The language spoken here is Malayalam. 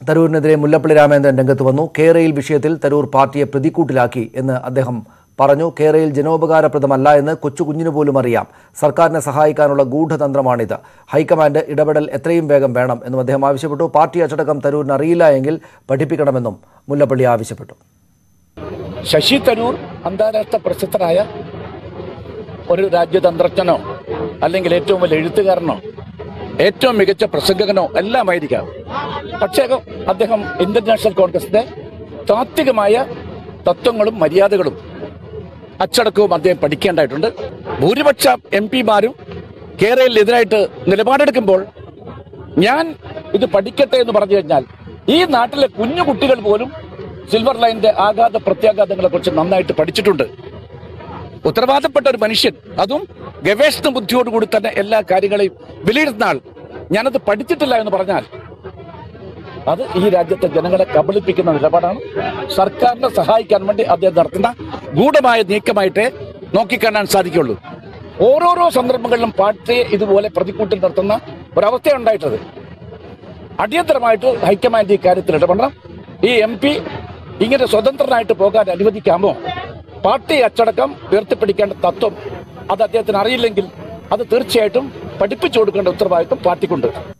തരൂരിനെതിരെ മുല്ലപ്പള്ളി രാമചന്ദ്രൻ രംഗത്ത് വന്നു കേരയിൽ വിഷയത്തിൽ തരൂർ പാർട്ടിയെ പ്രതിക്കൂട്ടിലാക്കി എന്ന് അദ്ദേഹം പറഞ്ഞു കേരയിൽ ജനോപകാരപ്രദമല്ല എന്ന് കൊച്ചു കുഞ്ഞിനു പോലും അറിയാം സർക്കാരിനെ സഹായിക്കാനുള്ള ഗൂഢതന്ത്രമാണിത് ഹൈക്കമാൻഡ് ഇടപെടൽ എത്രയും വേഗം വേണം എന്നും അദ്ദേഹം ആവശ്യപ്പെട്ടു പാർട്ടി അച്ചടക്കം തരൂരിന് അറിയില്ല എങ്കിൽ പഠിപ്പിക്കണമെന്നും മുല്ലപ്പള്ളി ആവശ്യപ്പെട്ടു ശശി തരൂർ അന്താരാഷ്ട്ര പ്രശസ്തനായ ഒരു രാജ്യതന്ത്രജ്ഞനോ അല്ലെങ്കിൽ ഏറ്റവും വലിയ എഴുത്തുകാരനോ ഏറ്റവും മികച്ച പ്രസംഗകനോ എല്ലാമായിരിക്കാം പക്ഷേ അദ്ദേഹം ഇന്ത്യൻ നാഷണൽ കോൺഗ്രസിന്റെ താത്വികമായ തത്വങ്ങളും മര്യാദകളും അച്ചടക്കവും അദ്ദേഹം പഠിക്കേണ്ടതായിട്ടുണ്ട് ഭൂരിപക്ഷ എം പിമാരും കേരളത്തിനെതിരായിട്ട് നിലപാടെടുക്കുമ്പോൾ ഞാൻ ഇത് പഠിക്കട്ടെ എന്ന് പറഞ്ഞു കഴിഞ്ഞാൽ ഈ നാട്ടിലെ കുഞ്ഞു കുട്ടികൾ പോലും സിൽവർ ലൈനിന്റെ ആഘാത പ്രത്യാഘാതങ്ങളെ കുറിച്ച് നന്നായിട്ട് പഠിച്ചിട്ടുണ്ട് ഉത്തരവാദപ്പെട്ട ഒരു മനുഷ്യൻ അതും ഗവേഷണ ബുദ്ധിയോടുകൂടി തന്നെ എല്ലാ കാര്യങ്ങളെയും വിലയിരുത്തുന്ന ആൾ ഞാനത് പഠിച്ചിട്ടില്ല എന്ന് പറഞ്ഞാൽ അത് ഈ രാജ്യത്തെ ജനങ്ങളെ കബളിപ്പിക്കുന്ന നിലപാടാണ് സർക്കാരിനെ സഹായിക്കാൻ വേണ്ടി അദ്ദേഹം നടത്തുന്ന ഗൂഢമായ നീക്കമായിട്ടേ നോക്കിക്കാണാൻ സാധിക്കുള്ളൂ ഓരോരോ സന്ദർഭങ്ങളിലും പാർട്ടിയെ ഇതുപോലെ പ്രതിക്കൂട്ടിൽ നടത്തുന്ന ഒരവസ്ഥയാണ് ഉണ്ടായിട്ടത് അടിയന്തരമായിട്ട് ഹൈക്കമാൻഡ് ഈ കാര്യത്തിൽ ഇടപെടണം ഈ എം പി ഇങ്ങനെ സ്വതന്ത്രനായിട്ട് പോകാൻ അനുവദിക്കാമോ പാർട്ടി അച്ചടക്കം ഉയർത്തിപ്പിടിക്കേണ്ട തത്വം അത് അദ്ദേഹത്തിന് അറിയില്ലെങ്കിൽ അത് തീർച്ചയായിട്ടും പഠിപ്പിച്ചു കൊടുക്കേണ്ട ഉത്തരവാദിത്വം പാർട്ടിക്കുണ്ട്